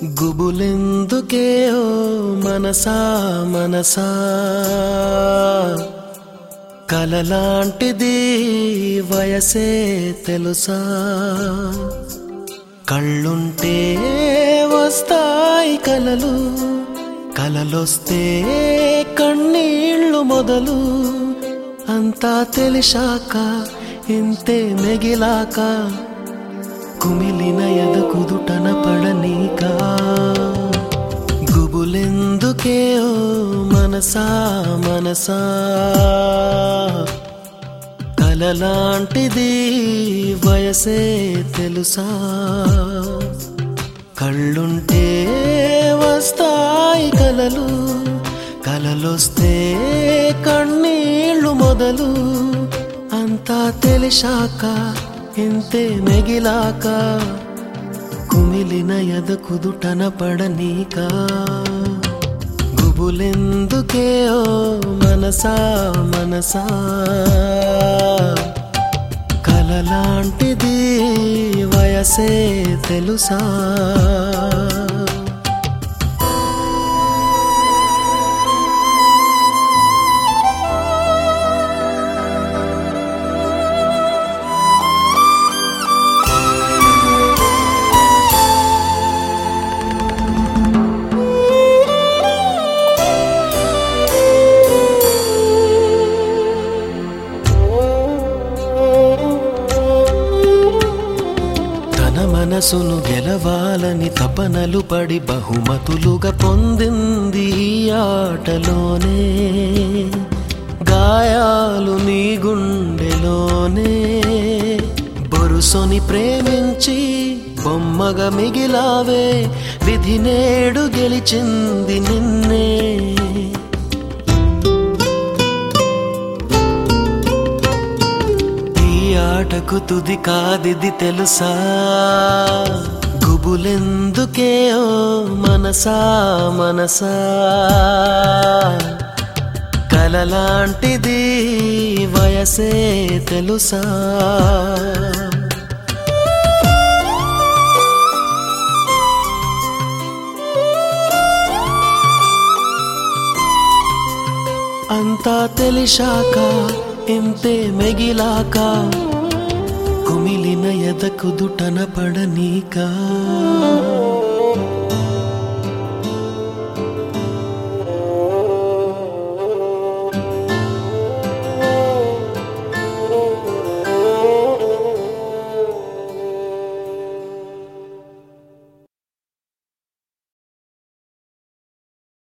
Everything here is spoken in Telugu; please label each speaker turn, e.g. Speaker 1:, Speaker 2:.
Speaker 1: గుబులెందుకే ఓ మనసా మనసా కలలాంటిది వయసే తెలుసా కళ్ళుంటే వస్తాయి కలలు కలలొస్తే కన్నీళ్ళు మొదలు అంతా తెలిసాక ఇంతే మెగిలాక కుమిలిన ఎదకుదుటన పడనీక గుబులెందుకే ఓ మనసా మనసా కలలాంటిది వయసే తెలుసా కళ్ళుంటే వస్తాయి కలలు కలలొస్తే కన్నీళ్ళు మొదలు అంతా తెలిసాక ఇంతే మెగిలాక కుమిలిన ఎదకుదుటన పడనీక గుబులెందుకే ఓ మనసా మనసా కలలాంటిది వయసే తెలుసా తన మనసును గెలవాలని తపనలు పడి బహుమతులుగా పొందింది ఈ ఆటలోనే గాయాలు నీ గుండెలోనే బొరుసొని ప్రేమించి బొమ్మగా మిగిలావే విధి నేడు గెలిచింది నిన్నే ఈ ఆటకు తుది కాదిది తెలుసా గుబులెందుకే ఓ మనసా మనసా కలలాంటిది వయసే తెలుసా అంతా తెలిసాక ఎంతే మెగిలాక కుమిలిన ఎదకు దుటన పడనీకా